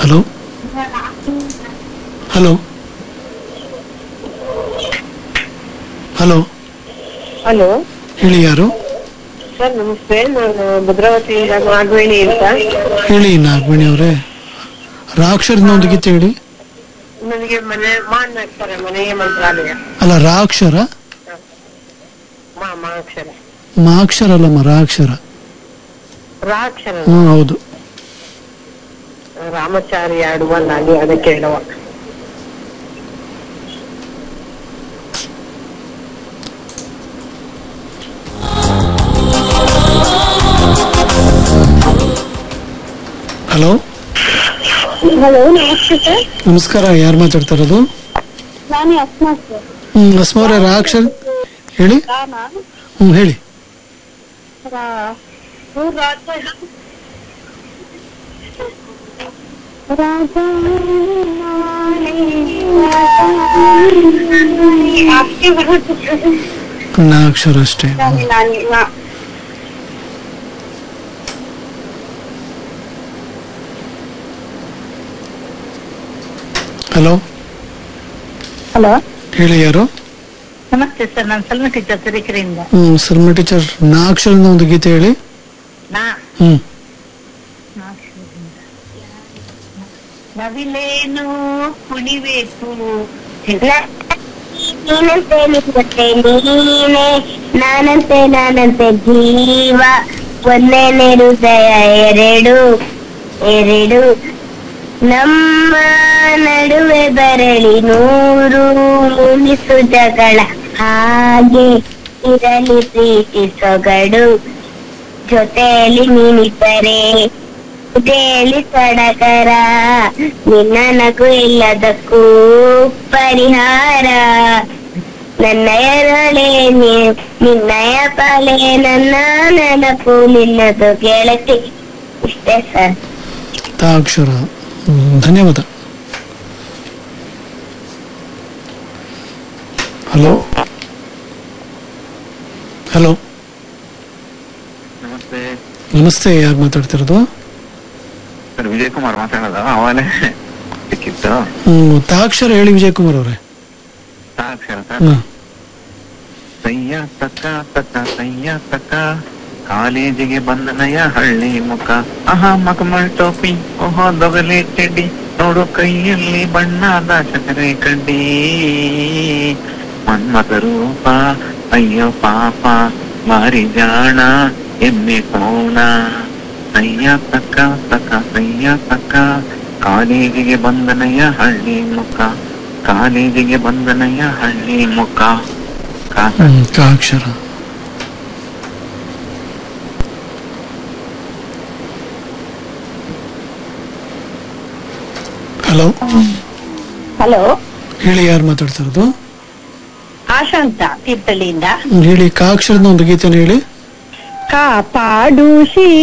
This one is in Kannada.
ಹಲೋ ಹಲೋ ಹಲೋ ಹಲೋ ಹೇಳಿ ಯಾರು ಸರ್ ನಮಸ್ತೆ ನಾನು ಭದ್ರಾವತಿಯಿಂದ ನಾಗವೇಣಿ ಅಂತ ಹೇಳಿ ನಾಗವೇಣಿ ಅವರೇ ರಾಕ್ಷರದ ಒಂದು ಗೀತೆ ಹೇಳಿ ನನಗೆ ಮನೆ ಮಾನ್ ಹಾಕ್ತಾರೆ ಮನೆಗೆ ಮಂತ್ರಾಲಯ ಅಲ್ಲ ರಾಕ್ಷರ ಮಾ ಮಾಕ್ಷರ ಮಾಕ್ಷರ ಅಲ್ಲಮ್ಮ ರಾಕ್ಷರ ರಾಕ್ಷರ ಹ್ಞೂ ಹೌದು ರಾಮಚಾರಿ ಆಡುವ ನಾನು ಅದಕ್ಕೆ ಹೇಳುವ ಹಲೋ ಹಲೋ ನಮಸ್ತೆ ಸರ್ ನಮಸ್ಕಾರ ಯಾರು ಮಾತಾಡ್ತಾ ಇರೋದು ನಾನು ಅಸ್ಮಾ ಸರ್ ಹ್ಮ್ ಅಸ್ಮವ್ರೆ ರಾಕ್ಷರ ಹೇಳಿ ರಾಮ ಹ್ಮ್ ಹೇಳಿ ರಾ- ಹ್ಞೂ, ರಾಜ ರಾಜ ಅಷ್ಟೇ ಬರುತ್ತೆ ಸರ್. ನಾಕ್ಷರ ಅಷ್ಟೇ ನಾನು- ನಾನು- ನಾ- ಹಲೋ ಹಲೋ ಹೇಳಿ ಯಾರು ನಮಸ್ತೆ ಸರ್ ನಾನು ಸಲ್ಮ ಟೀಚರ್ ತರೀಕೆರೆಯಿಂದ ಹ್ಮ್ ಸಲ್ಮ ಟೀಚರ್ ನಾಕ್ಷರದ ಒಂದು ಗೀತೆ ಹೇಳಿ ನಾ ಹ್ಮ್ ನವಿಲೇನು ಕುಣಿಬೇಕು ನೀನಂತೆ ನಿಂತೆ ನೀನೆ ನಾನಂತೆ ನಾನಂತೆ ಜೀವ ಒಂದೇನೆ ಹೃದಯ ಎರಡು ಎರಡು ನಮ್ಮ ನಡುವೆ ಬರಲಿ ನೂರು ಮುನಿಸು ಜಗಳ ಹಾಗೆ ಇರಲಿ ಪ್ರೀತಿ ಸೊಗಡು ಜೊತೆಯಲ್ಲಿ ನೀನಿದ್ದರೆ ಜೊತೆಯಲ್ಲಿ ಸಡಗರ ನಿನ್ನ ನಗು ಇಲ್ಲದಕ್ಕೂ ಪರಿಹಾರ ನನ್ನಯ ರೊಳೆ ನೀ- ನಿನ್ನಯ ಪಾಲೆ ನನ್ನ ನೆನಪು ನಿನ್ನದು ಗೆಳತಿ ಇಷ್ಟೇ ಸರ್ ತಾಕ್ಷರ ಹ್ಮ್, ಧನ್ಯವಾದ ಹಲೋ ಹಲೋ ನಮಸ್ತೆ ನಮಸ್ತೆ ಯಾರು ಮಾತಾಡ್ತಿರೋದು ಸರ್ ವಿಜಯ್ ಕುಮಾರ್ ಮಾತಾಡೋದು ಅವನೇ ಸಿಕ್ಕಿತ್ತು ಹ್ಮ್ ತಾಕ್ಷರ ಹೇಳಿ ವಿಜಯ್ ಕುಮಾರ್ ಅವರೇ ಸಾಕ್ಷರ ಸರ್ ಹ್ಮ್ ಸಯ್ಯ ತಕ್ಕ ತಕ್ಕ ಸಯ್ಯ ತಕ್ಕ ಕಾಲೇಜಿಗೆ ಬಂದನಯ ಹಳ್ಳಿ ಮುಖ ಆಹಾ ಮಕಮಲ್ ಟೋಪಿ ಓಹೋ ದೊಗಲಿ ಚೆಡ್ಡಿ ನೋಡು ಕೈಯಲ್ಲಿ ಬಣ್ಣದ ಸಕ್ಕರೆ ಕಡ್ಡಿ ಮನ್ಮಥ ರೂಪ ಅಯ್ಯೋ ಪಾಪ ಮಾರಿ ಜಾಣ ಎಮ್ಮೆ ಕೋಣ ಸಯ್ಯ ತಕ್ಕ ತಕ್ಕ ಸಯ್ಯ ತಕ್ಕ ಕಾಲೇಜಿಗೆ ಬಂದನಯ ಹಳ್ಳಿ ಮುಖ ಕಾಲೇಜಿಗೆ ಬಂದನಯ ಹಳ್ಳಿ ಮುಖ ಕಾಕ ಹ್ಮ್ ತಾಕ್ಷರ ಹಲೋ ಹಲೋ ಹೇಳಿ ಯಾರು ಮಾತಾಡ್ತಿರೋದು ಆಶಾ ಅಂತ ತೀರ್ಥಹಳ್ಳಿಯಿಂದ ಹ್ಮ್, ಹೇಳಿ ಕಾಕ್ಷರದ ಒಂದು ಗೀತೆನ ಹೇಳಿ ಕಾಪಾಡು ಶ್ರೀ